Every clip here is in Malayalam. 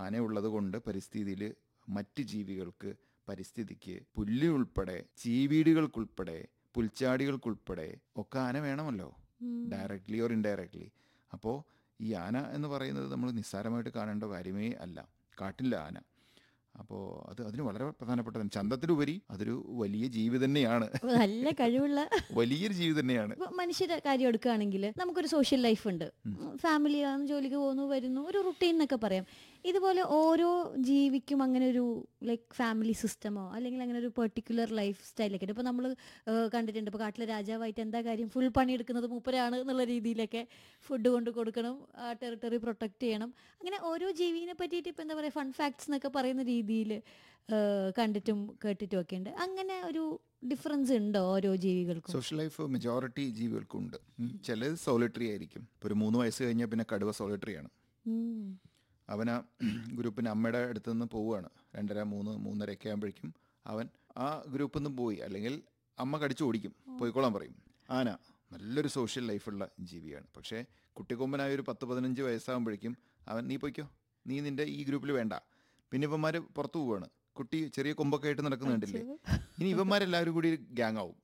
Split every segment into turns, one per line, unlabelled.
ആന ഉള്ളത് കൊണ്ട് പരിസ്ഥിതിയിൽ മറ്റ് ജീവികൾക്ക് പരിസ്ഥിതിക്ക് പുല്ല് ഉൾപ്പെടെ ചീവീടുകൾക്കുൾപ്പെടെ പുൽച്ചാടികൾക്കുൾപ്പെടെ ഒക്കെ ആന വേണമല്ലോ ഡയറക്ട്ലി ഓർ ഇൻഡയറക്ട്ലി അപ്പോൾ ഈ ആന എന്ന് പറയുന്നത് നമ്മൾ നിസ്സാരമായിട്ട് കാണേണ്ട കാര്യമേ അല്ല കാട്ടില്ല ആന അപ്പോൾ അത് അതിന് വളരെ പ്രധാനപ്പെട്ടതാണ് ചന്തത്തിലുപരി അതൊരു വലിയ ജീവി തന്നെയാണ്
അപ്പൊ നല്ല കഴിവുള്ള
വലിയൊരു ജീവി തന്നെയാണ്
ഇപ്പൊ മനുഷ്യരുടെ കാര്യം എടുക്കുകയാണെങ്കിൽ നമുക്കൊരു സോഷ്യൽ ലൈഫ് ഉണ്ട് ഫാമിലി ആണ് ജോലിക്ക് പോകുന്നു വരുന്നു ഒരു റുട്ടീൻ എന്നൊക്കെ പറയാം ഇതുപോലെ ഓരോ ജീവിക്കും അങ്ങനെ ഒരു ലൈക്ക് ഫാമിലി സിസ്റ്റമോ അല്ലെങ്കിൽ അങ്ങനെ ഒരു പെർട്ടിക്കുലർ ലൈഫ് സ്റ്റൈലൊക്കെ ഉണ്ട് ഇപ്പൊ നമ്മൾ കണ്ടിട്ടുണ്ട് ഇപ്പൊ കാട്ടിലെ രാജാവായിട്ട് എന്താ കാര്യം ഫുൾ പണിയെടുക്കുന്നത് മൂപ്പരാണ് എന്നുള്ള രീതിയിലൊക്കെ ഫുഡ് കൊണ്ട് കൊടുക്കണം ആ ടെറിട്ടറി പ്രൊട്ടക്ട് ചെയ്യണം അങ്ങനെ ഓരോ ജീവിനെ പറ്റിയിട്ട് ഇപ്പൊ എന്താ പറയുക ഫൺ ഫാക്ട്സ് എന്നൊക്കെ പറയുന്ന രീതിയിൽ കണ്ടിട്ടും കേട്ടിട്ടും ഒക്കെ ഉണ്ട് അങ്ങനെ ഒരു ഡിഫറൻസ് ഉണ്ടോ ഓരോ ജീവികൾക്കും
സോഷ്യൽ ലൈഫ് മെജോറിറ്റി ജീവികൾക്കുണ്ട് ഉം. ചിലത് സോളിറ്ററി ആയിരിക്കും ഇപ്പോൾ ഒരു മൂന്ന് വയസ്സ് കഴിഞ്ഞാൽ പിന്നെ കടുവ സോളിറ്ററി ആണ്
ഉം.
അവൻ ആ ഗ്രൂപ്പിന് അമ്മയുടെ അടുത്ത് നിന്ന് പോവുകയാണ് രണ്ടര മൂന്ന് മൂന്നരയൊക്കെ ആകുമ്പോഴേക്കും അവൻ ആ ഗ്രൂപ്പിൽ നിന്ന് പോയി അല്ലെങ്കിൽ അമ്മ കടിച്ചു ഓടിക്കും പോയിക്കോളാൻ പറയും ആന നല്ലൊരു സോഷ്യൽ ലൈഫുള്ള ജീവിയാണ് പക്ഷേ കുട്ടിക്കൊമ്പനായ ഒരു പത്ത് പതിനഞ്ച് വയസ്സാകുമ്പോഴേക്കും അവൻ നീ പോയിക്കോ നീ നിന്റെ ഈ ഗ്രൂപ്പിൽ വേണ്ട പിന്നെ ഇവന്മാർ പുറത്തു പോവാണ് കുട്ടി ചെറിയ കൊമ്പൊക്കെ ആയിട്ട് നടക്കുന്നുണ്ടല്ലേ ഇനി ഇവന്മാരെല്ലാവരും കൂടി ഗ്യാങ് ആവും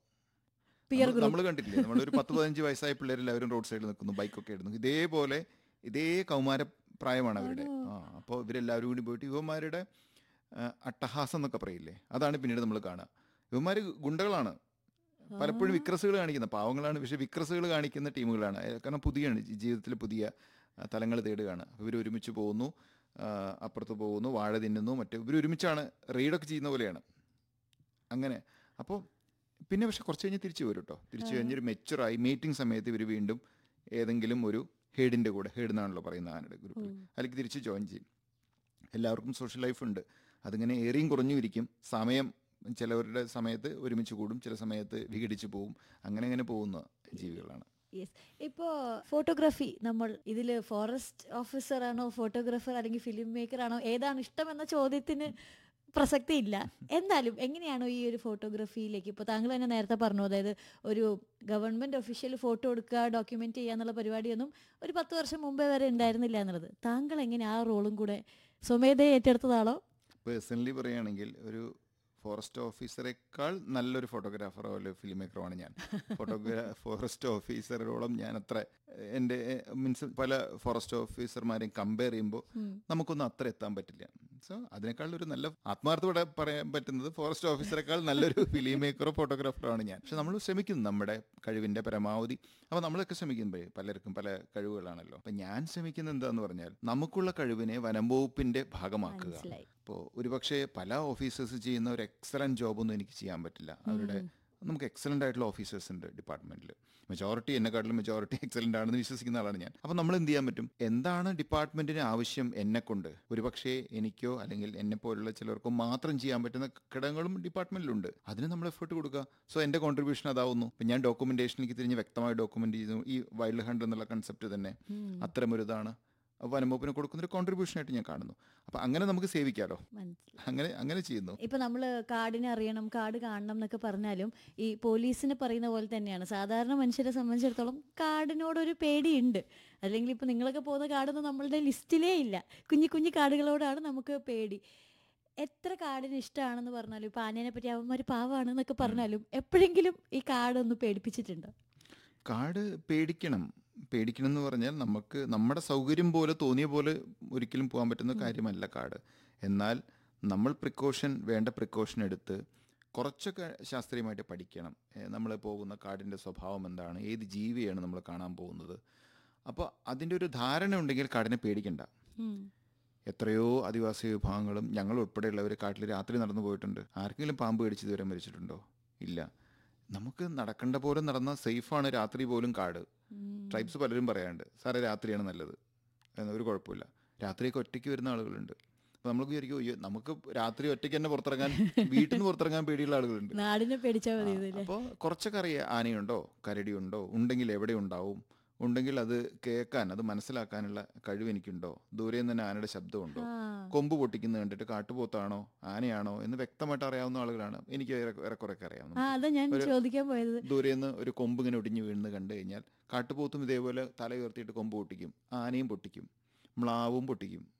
നമ്മൾ കണ്ടിട്ടില്ലേ നമ്മളൊരു പത്ത് പതിനഞ്ച് വയസ്സായ പിള്ളേരെല്ലാവരും റോഡ് സൈഡിൽ നിൽക്കുന്നു ബൈക്കൊക്കെ ഇടുന്നു ഇതേപോലെ ഇതേ കൗമാര പ്രായമാണ് അവരുടെ ആ അപ്പോൾ ഇവരെല്ലാവരും കൂടി പോയിട്ട് ഇവന്മാരുടെ ആ, അട്ടഹാസം എന്നൊക്കെ പറയില്ലേ അതാണ് പിന്നീട് നമ്മൾ കാണുക ഇവന്മാർ ഗുണ്ടകളാണ് പലപ്പോഴും വിക്രസുകൾ കാണിക്കുന്ന പാവങ്ങളാണ് പക്ഷേ വിക്രസുകൾ കാണിക്കുന്ന ടീമുകളാണ് ഏ, കാരണം പുതിയാണ് ജീവിതത്തിൽ പുതിയ തലങ്ങൾ തേടുകയാണ് ഇവർ ഒരുമിച്ച് പോകുന്നു ആ, അപ്പുറത്ത് പോകുന്നു വാഴ തിന്നുന്നു മറ്റേ ഇവർ ഒരുമിച്ചാണ് റെയ്ഡൊക്കെ ചെയ്യുന്ന പോലെയാണ് അങ്ങനെ അപ്പോൾ പിന്നെ പക്ഷെ കുറച്ച് കഴിഞ്ഞ് തിരിച്ചു വരും കേട്ടോ തിരിച്ചു കഴിഞ്ഞൊരു മെച്ചുറായി മീറ്റിംഗ് സമയത്ത് ഇവർ വീണ്ടും ഏതെങ്കിലും ഒരു ഹെഡിൻ്റെ കൂടെ ഹെഡ് എന്നാണല്ലോ പറയുന്ന ആനയുടെ ഗ്രൂപ്പിൽ അതിലേക്ക് തിരിച്ച് ജോയിൻ ചെയ്യും എല്ലാവർക്കും സോഷ്യൽ ലൈഫ് ഉണ്ട് അതിങ്ങനെ ഏറിയും കുറഞ്ഞും ഇരിക്കും സമയം ചിലവരുടെ സമയത്ത് ഒരുമിച്ച് കൂടും ചില സമയത്ത് വിഘടിച്ച് പോവും അങ്ങനെ അങ്ങനെ പോകുന്ന ജീവികളാണ്
യെസ് ഇപ്പോൾ ഫോട്ടോഗ്രാഫി നമ്മൾ ഇതിൽ ഫോറസ്റ്റ് ഓഫീസർ ആണോ ഫോട്ടോഗ്രാഫർ അല്ലെങ്കിൽ ഫിലിം മേക്കർ ആണോ ഏതാണ് ഇഷ്ടം എന്ന ചോദ്യത്തിന് പ്രസക്തി ഇല്ല എന്നാലും എങ്ങനെയാണോ ഈ ഒരു ഫോട്ടോഗ്രാഫിയിലേക്ക് ഇപ്പോൾ താങ്കൾ തന്നെ നേരത്തെ പറഞ്ഞു അതായത് ഒരു ഗവൺമെന്റ് ഒഫീഷ്യൽ ഫോട്ടോ എടുക്കുക ഡോക്യുമെന്റ് ചെയ്യുക എന്നുള്ള പരിപാടിയൊന്നും ഒരു പത്ത് വർഷം മുമ്പേ വരെ ഉണ്ടായിരുന്നില്ല എന്നുള്ളത് താങ്കൾ എങ്ങനെ ആ റോളും കൂടെ സ്വമേധയെ ഏറ്റെടുത്തതാണോ
പേഴ്സണലി പറയുകയാണെങ്കിൽ ഒരു ഫോറസ്റ്റ് ഓഫീസറേക്കാൾ നല്ലൊരു ഫോട്ടോഗ്രാഫറോ അല്ലെങ്കിൽ ഫിലിം മേക്കറോ ആണ് ഞാൻ ഫോട്ടോഗ്രാ ഫോറസ്റ്റ് ഓഫീസറോളം ഞാൻ അത്ര എൻ്റെ മീൻസ് പല ഫോറസ്റ്റ് ഓഫീസർമാരെയും കമ്പയർ ചെയ്യുമ്പോൾ നമുക്കൊന്നും അത്ര എത്താൻ പറ്റില്ല സോ അതിനേക്കാൾ ഒരു നല്ല ആത്മാർത്ഥത്തോടെ പറയാൻ പറ്റുന്നത് ഫോറസ്റ്റ് ഓഫീസറേക്കാൾ നല്ലൊരു ഫിലിം മേക്കറോ ഫോട്ടോഗ്രാഫറോ ആണ് ഞാൻ പക്ഷെ നമ്മൾ ശ്രമിക്കുന്നു നമ്മുടെ കഴിവിൻ്റെ പരമാവധി അപ്പോൾ നമ്മളൊക്കെ ശ്രമിക്കുമ്പോഴേ പലർക്കും പല കഴിവുകളാണല്ലോ അപ്പം ഞാൻ ശ്രമിക്കുന്നത് എന്താന്ന് പറഞ്ഞാൽ നമുക്കുള്ള കഴിവിനെ വനംവകുപ്പിൻ്റെ ഭാഗമാക്കുക
മനസ്സിലായി.
അപ്പോൾ ഒരുപക്ഷെ പല ഓഫീസേഴ്സ് ചെയ്യുന്ന ഒരു എക്സലൻറ്റ് ജോബൊന്നും എനിക്ക് ചെയ്യാൻ പറ്റില്ല അവരുടെ നമുക്ക് എക്സലൻ്റ് ആയിട്ടുള്ള ഓഫീസേഴ്സ് ഉണ്ട് ഡിപ്പാർട്ട്മെന്റിൽ മെജോറിറ്റി എന്നെക്കാട്ടിലും മെജോറിറ്റി എക്സലൻ്റ് ആണെന്ന് വിശ്വസിക്കുന്ന ആളാണ് ഞാൻ അപ്പോൾ നമ്മൾ എന്ത് ചെയ്യാൻ പറ്റും എന്താണ് ഡിപ്പാർട്ട്മെന്റിന് ആവശ്യം എന്നെ കൊണ്ട് ഒരുപക്ഷെ എനിക്കോ അല്ലെങ്കിൽ എന്നെ പോലുള്ള ചിലർക്കോ മാത്രം ചെയ്യാൻ പറ്റുന്ന ഘടകങ്ങളും ഡിപ്പാർട്ട്മെന്റിലുണ്ട് അതിന് നമ്മൾ എഫേർട്ട് കൊടുക്കുക സോ എൻ്റെ കോൺട്രിബ്യൂഷൻ അതാവുന്നു ഇപ്പം ഞാൻ ഡോക്യുമെന്റേഷനിലേക്ക് തിരിഞ്ഞ് വ്യക്തമായി ഡോക്യുമെന്റ് ചെയ്തു ഈ വൈൽഡ് ഹണ്ട് എന്നുള്ള കൺസെപ്റ്റ് തന്നെ അത്തരമൊരിതാണ് വനംവകുപ്പിന് കൊടുക്കുന്ന ഒരു കോൺട്രിബ്യൂഷൻ ആയിട്ട് ഞാൻ കാണുന്നു അപ്പം അങ്ങനെ നമുക്ക് സേവിക്കാമല്ലോ
മനസ്സിലായി
അങ്ങനെ അങ്ങനെ ചെയ്യുന്നു
ഇപ്പൊ നമ്മൾ കാടിനെ അറിയണം കാട് കാണണം എന്നൊക്കെ പറഞ്ഞാലും ഈ പോലീസിന് പറയുന്ന പോലെ തന്നെയാണ് സാധാരണ മനുഷ്യരെ സംബന്ധിച്ചിടത്തോളം കാടിനോടൊരു പേടിയുണ്ട് അല്ലെങ്കിൽ ഇപ്പൊ നിങ്ങളൊക്കെ പോകുന്ന കാടൊന്നും നമ്മളുടെ ലിസ്റ്റിലേ ഇല്ല കുഞ്ഞു കുഞ്ഞു കാടുകളോടാണ് നമുക്ക് പേടി എത്ര കാടിന് ഇഷ്ടമാണെന്ന് പറഞ്ഞാലും ഇപ്പൊ ആനേനെ പറ്റി അവന്മാർ പാവാണ് എന്നൊക്കെ പറഞ്ഞാലും എപ്പോഴെങ്കിലും ഈ കാടൊന്ന് പേടിപ്പിച്ചിട്ടുണ്ടോ
കാട് പേടിക്കണം പേടിക്കണം എന്ന് പറഞ്ഞാൽ നമുക്ക് നമ്മുടെ സൗകര്യം പോലെ തോന്നിയ പോലെ ഒരിക്കലും പോകാൻ പറ്റുന്ന കാര്യമല്ല കാട് എന്നാൽ നമ്മൾ പ്രിക്കോഷൻ വേണ്ട പ്രിക്കോഷൻ എടുത്ത് കുറച്ചൊക്കെ ശാസ്ത്രീയമായിട്ട് പഠിക്കണം നമ്മൾ പോകുന്ന കാടിൻ്റെ സ്വഭാവം എന്താണ് ഏത് ജീവിയാണ് നമ്മൾ കാണാൻ പോകുന്നത് അപ്പോൾ അതിൻ്റെ ഒരു ധാരണ ഉണ്ടെങ്കിൽ കാടിനെ പേടിക്കണ്ട എത്രയോ ആദിവാസി വിഭാഗങ്ങളും ഞങ്ങൾ ഉൾപ്പെടെയുള്ളവർ കാട്ടിൽ രാത്രി നടന്നു പോയിട്ടുണ്ട് ആർക്കെങ്കിലും പാമ്പ് കടിച്ച് ഇതുവരെ മരിച്ചിട്ടുണ്ടോ ഇല്ല നമുക്ക് നടക്കേണ്ട പോലെ നടന്ന സേഫാണ് രാത്രി പോലും കാട് ട്രൈബ്സ് പലരും പറയാറുണ്ട് സാറേ രാത്രിയാണ് നല്ലത് എന്ന് ഒരു കുഴപ്പമില്ല രാത്രിയൊക്കെ ഒറ്റയ്ക്ക് വരുന്ന ആളുകളുണ്ട് അപ്പോൾ നമുക്ക് വിചാരിക്കും അയ്യോ നമുക്ക് രാത്രി ഒറ്റയ്ക്ക് തന്നെ പുറത്തിറങ്ങാൻ വീട്ടിൽ നിന്ന് പുറത്തിറങ്ങാൻ പേടിയുള്ള ആളുകളുണ്ട്
നാടിനെ പേടിച്ചാൽ മതി ഇതല്ലേ
അപ്പോൾ കുറച്ചൊക്കെ അറിയാം ആനയുണ്ടോ കരടിയുണ്ടോ ഉണ്ടെങ്കിൽ എവിടെ ഉണ്ടാവും ഉണ്ടെങ്കിൽ അത് കേൾക്കാൻ അത് മനസ്സിലാക്കാനുള്ള കഴിവ് എനിക്കുണ്ടോ ദൂരെ നിന്ന് തന്നെ ആനയുടെ ശബ്ദമുണ്ടോ കൊമ്പ് പൊട്ടിക്കുന്നത് കണ്ടിട്ട് കാട്ടുപോത്താണോ ആനയാണോ എന്ന് വ്യക്തമായിട്ട് അറിയാവുന്ന ആളുകളാണ് എനിക്ക് ഏറെ- ഏറെക്കുറെയൊക്കെ അറിയാവുന്ന
ആ അതാ ഞാൻ ചോദിക്കാൻ പോയത്
ദൂരെ നിന്ന് ഒരു കൊമ്പ് ഇങ്ങനെ ഒടിഞ്ഞു വീഴുന്നത് കണ്ടു കഴിഞ്ഞാൽ കാട്ടുപോത്തും ഇതേപോലെ തല ഉയർത്തിയിട്ട് കൊമ്പ് പൊട്ടിക്കും ആനയും പൊട്ടിക്കും മ്ലാവും പൊട്ടിക്കും